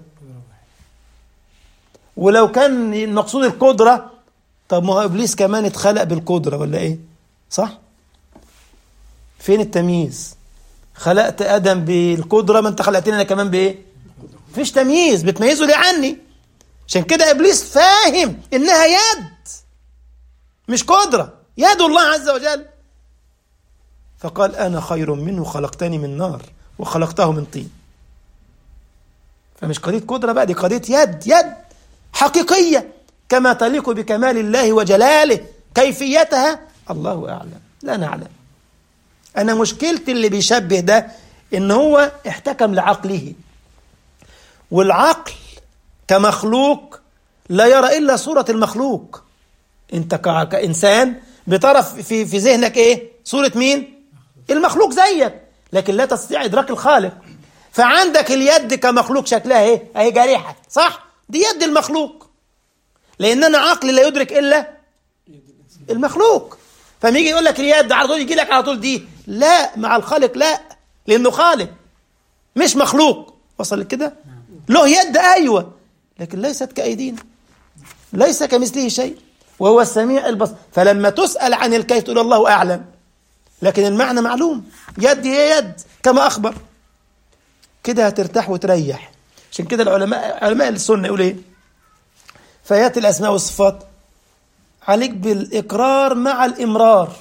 ولو كان المقصود القدرة طب ما هو إبليس كمان اتخلق بالقدرة ولا إيه صح فين التمييز خلقت آدم بالقدرة ما أنت خلقتني أنا كمان بإيه فيش تمييز بتميزه ليه عني عشان كده إبليس فاهم إنها يد مش قدرة يد الله عز وجل فقال أنا خير منه خلقتني من نار وخلقته من طين فمش قضية قدرة بقى دي قضية يد يد حقيقية كما تليق بكمال الله وجلاله كيفيتها الله أعلم لا نعلم أنا مشكلتي اللي بيشبه ده إن هو احتكم لعقله والعقل كمخلوق لا يرى إلا صورة المخلوق أنت كإنسان بترى في في ذهنك إيه؟ صورة مين؟ المخلوق زيك لكن لا تستطيع إدراك الخالق فعندك اليد كمخلوق شكلها ايه اهي جارحه صح دي يد المخلوق لان انا عقلي لا يدرك الا المخلوق فما يجي يقول لك اليد على طول يجي لك على طول دي لا مع الخالق لا لانه خالق مش مخلوق وصل كده له يد ايوه لكن ليست كايدينا ليس كمثله شيء وهو السميع البصير فلما تسال عن الكيف تقول الله اعلم لكن المعنى معلوم يد هي يد كما اخبر كده هترتاح وتريح عشان كده العلماء علماء السنه يقول ايه فياتي الاسماء والصفات عليك بالاقرار مع الامرار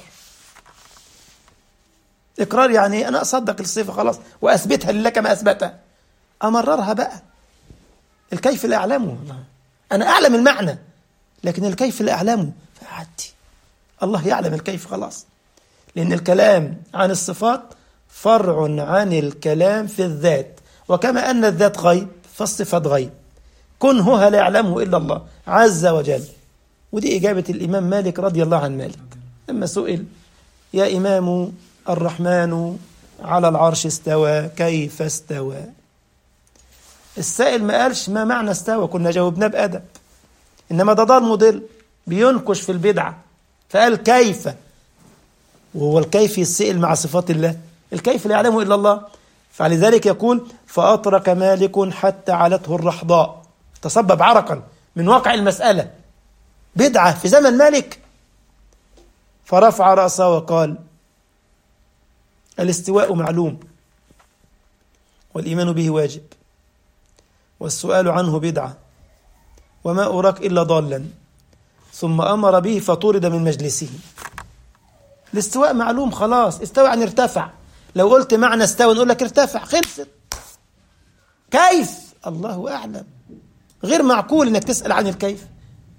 اقرار يعني انا اصدق الصفه خلاص واثبتها لله كما اثبتها امررها بقى الكيف لا اعلمه انا اعلم المعنى لكن الكيف لا اعلمه فعدي الله يعلم الكيف خلاص لان الكلام عن الصفات فرع عن الكلام في الذات وكما أن الذات غيب فالصفات غيب كنهها لا يعلمه إلا الله عز وجل ودي إجابة الإمام مالك رضي الله عن مالك لما سئل يا إمام الرحمن على العرش استوى كيف استوى السائل ما قالش ما معنى استوى كنا جاوبناه بأدب إنما ده ضال مضل بينكش في البدعة فقال كيف وهو الكيف يسئل مع صفات الله الكيف لا يعلمه إلا الله فلذلك يقول فأطرق مالك حتى علته الرحضاء تصبب عرقا من واقع المسألة بدعة في زمن مالك فرفع رأسه وقال الاستواء معلوم والإيمان به واجب والسؤال عنه بدعة وما أراك إلا ضالا ثم أمر به فطرد من مجلسه الاستواء معلوم خلاص استوى يعني ارتفع لو قلت معنى استوى نقول لك ارتفع خلصت كيف الله أعلم غير معقول انك تسأل عن الكيف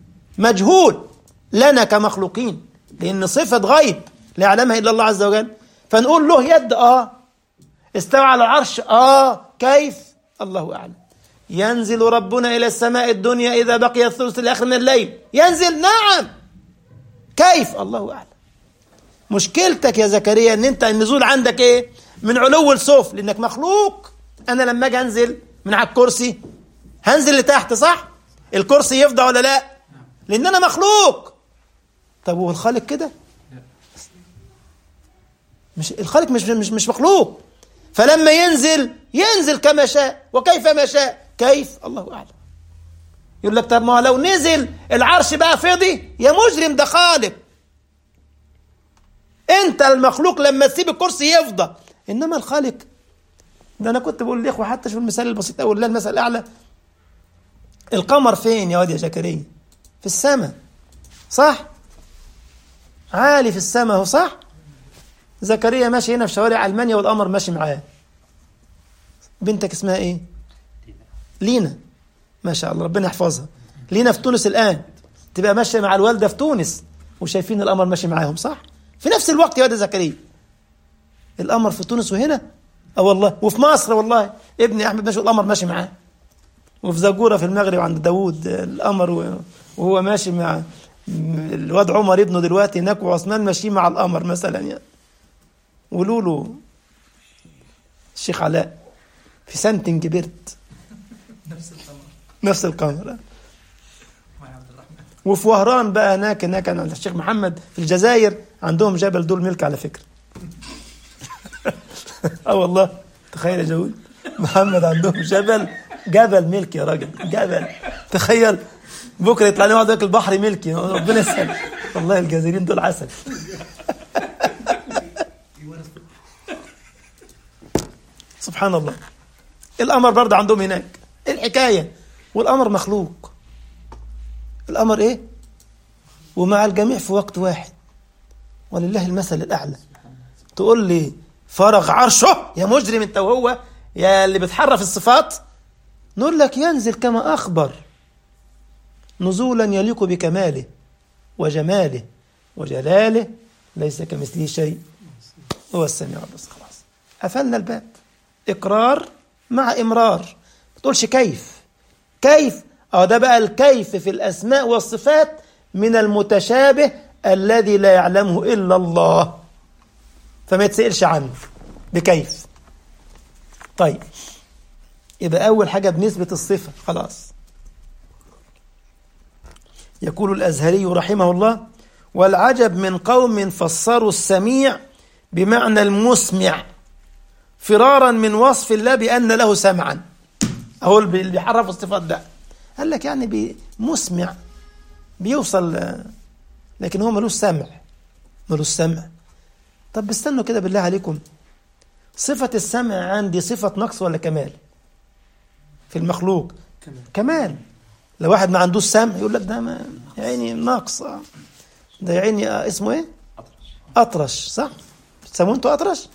مجهول لنا كمخلوقين لأن صفة غيب لا يعلمها إلا الله عز وجل فنقول له يد اه استوى على العرش اه كيف الله اعلم ينزل ربنا الى السماء الدنيا اذا بقي الثلث الاخر من الليل ينزل نعم كيف الله اعلم مشكلتك يا زكريا ان انت النزول عندك ايه من علو لسفل لانك مخلوق انا لما اجي انزل من على الكرسي هنزل لتحت صح الكرسي يفضى ولا لا لان انا مخلوق طب هو الخالق كده مش الخالق مش مش مش مخلوق فلما ينزل ينزل كما شاء وكيف ما شاء كيف الله اعلم يقول لك طب ما هو لو نزل العرش بقى فضي يا مجرم ده خالق انت المخلوق لما تسيب الكرسي يفضى انما الخالق ده انا كنت بقول لاخوه حتى شوف المثال البسيط قوي لا المثل الاعلى القمر فين يا واد يا زكريا في السماء صح عالي في السماء هو صح زكريا ماشي هنا في شوارع المانيا والقمر ماشي معاه بنتك اسمها ايه لينا ما شاء الله ربنا يحفظها لينا في تونس الان تبقى ماشيه مع الوالده في تونس وشايفين القمر ماشي معاهم صح في نفس الوقت يا واد زكريا القمر في تونس وهنا اه والله وفي مصر والله ابني احمد ماشي القمر ماشي معاه وفي زاجوره في المغرب عند داوود القمر وهو ماشي مع الواد عمر ابنه دلوقتي هناك وعثمان ماشيين مع القمر مثلا يعني ولولو الشيخ علاء في سنتين كبرت نفس القمر نفس القمر مع عبد الرحمن وفي وهران بقى هناك هناك عند الشيخ محمد في الجزائر عندهم جبل دول ملك على فكره اه والله تخيل يا جود محمد عندهم جبل جبل ملك يا راجل جبل تخيل بكره يطلع لنا واحد ياكل البحر ملكي ربنا يسهل والله الجزائريين دول عسل سبحان الله القمر برضه عندهم هناك ايه الحكايه والقمر مخلوق القمر ايه ومع الجميع في وقت واحد ولله المثل الاعلى تقول لي فرغ عرشه يا مجرم انت وهو يا اللي بتحرف الصفات نقول لك ينزل كما اخبر نزولا يليق بكماله وجماله وجلاله ليس كمثله شيء هو السميع البصير خلاص قفلنا الباب اقرار مع امرار ما تقولش كيف كيف اه ده بقى الكيف في الاسماء والصفات من المتشابه الذي لا يعلمه الا الله فما يتسالش عنه بكيف طيب يبقى اول حاجه بنسبه الصفه خلاص يقول الازهري رحمه الله والعجب من قوم فسروا السميع بمعنى المسمع فرارا من وصف الله بان له سمعا اهو اللي بيحرفوا الصفات ده قال لك يعني مسمع بيوصل لكن هو ملوش سمع ملوش سمع طب استنوا كده بالله عليكم صفة السمع عندي صفة نقص ولا كمال في المخلوق كمان كمال لو واحد ما عندوش سمع يقول لك ده ما يا عيني ناقص آه. ده يا عيني آه، اسمه ايه أطرش صح بتسموه انتوا أطرش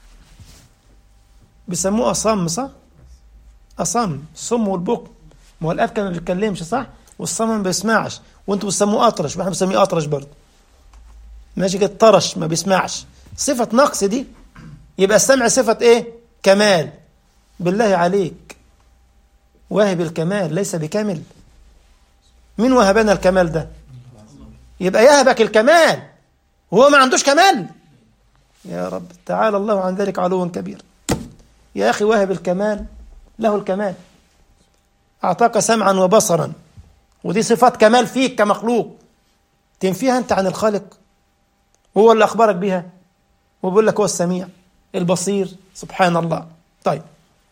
بيسموه أصم صح أصم الصم والبكم ما هو الأب كان ما بيتكلمش صح والصم ما بيسمعش وانتوا بتسموه أطرش واحنا بنسميه أطرش برضه ماشي كده طرش ما بيسمعش صفة نقص دي يبقى السمع صفة ايه كمال بالله عليك واهب الكمال ليس بكامل مين وهبنا الكمال ده يبقى يهبك الكمال وهو ما عندوش كمال يا رب تعالى الله عن ذلك علوا كبير يا أخي واهب الكمال له الكمال أعطاك سمعا وبصرا ودي صفات كمال فيك كمخلوق تنفيها أنت عن الخالق هو اللي أخبرك بها وبيقول لك هو السميع البصير سبحان الله طيب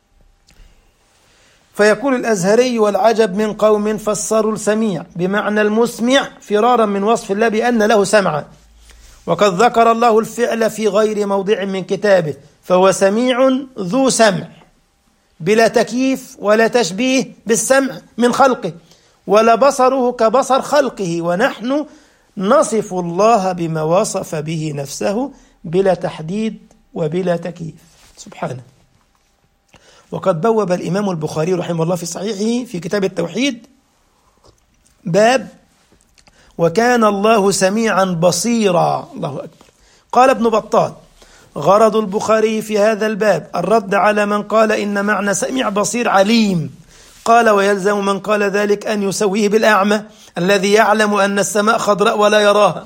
فيقول الأزهري والعجب من قوم فسروا السميع بمعنى المسمع فرارا من وصف الله بأن له سمعا وقد ذكر الله الفعل في غير موضع من كتابه فهو سميع ذو سمع بلا تكييف ولا تشبيه بالسمع من خلقه ولا بصره كبصر خلقه ونحن نصف الله بما وصف به نفسه بلا تحديد وبلا تكييف سبحانه وقد بوب الإمام البخاري رحمه الله في صحيحه في كتاب التوحيد باب وكان الله سميعا بصيرا الله أكبر قال ابن بطال غرض البخاري في هذا الباب الرد على من قال إن معنى سميع بصير عليم قال ويلزم من قال ذلك أن يسويه بالأعمى الذي يعلم أن السماء خضراء ولا يراها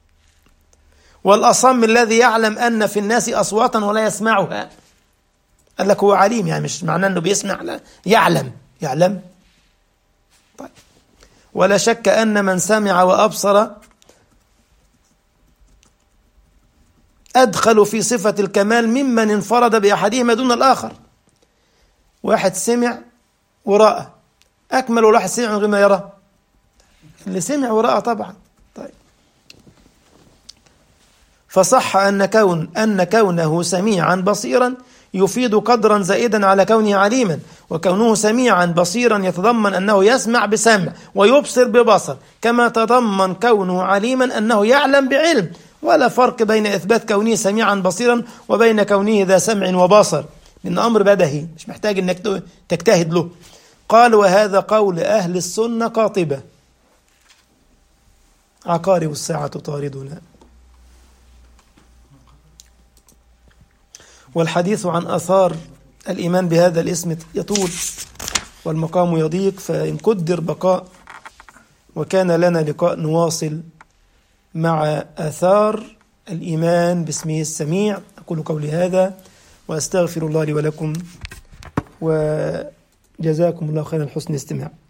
والأصم الذي يعلم أن في الناس أصواتا ولا يسمعها قال لك هو عليم يعني مش معناه أنه بيسمع لا يعلم يعلم طيب ولا شك أن من سمع وأبصر أدخل في صفة الكمال ممن انفرد بأحدهما دون الآخر واحد سمع ورأى أكمل واحد سمع من غير ما يرى اللي سمع ورأى طبعا طيب فصح أن كون أن كونه سميعا بصيرا يفيد قدرا زائدا على كونه عليما وكونه سميعا بصيرا يتضمن أنه يسمع بسمع ويبصر ببصر كما تضمن كونه عليما أنه يعلم بعلم ولا فرق بين إثبات كونه سميعا بصيرا وبين كونه ذا سمع وبصر لأن أمر بدهي مش محتاج أنك تجتهد له قال وهذا قول أهل السنة قاطبة عقارب الساعة طاردنا والحديث عن أثار الإيمان بهذا الاسم يطول والمقام يضيق فإن قدر بقاء وكان لنا لقاء نواصل مع آثار الإيمان باسمه السميع أقول قولي هذا وأستغفر الله لي ولكم وجزاكم الله خيرا حسن استماع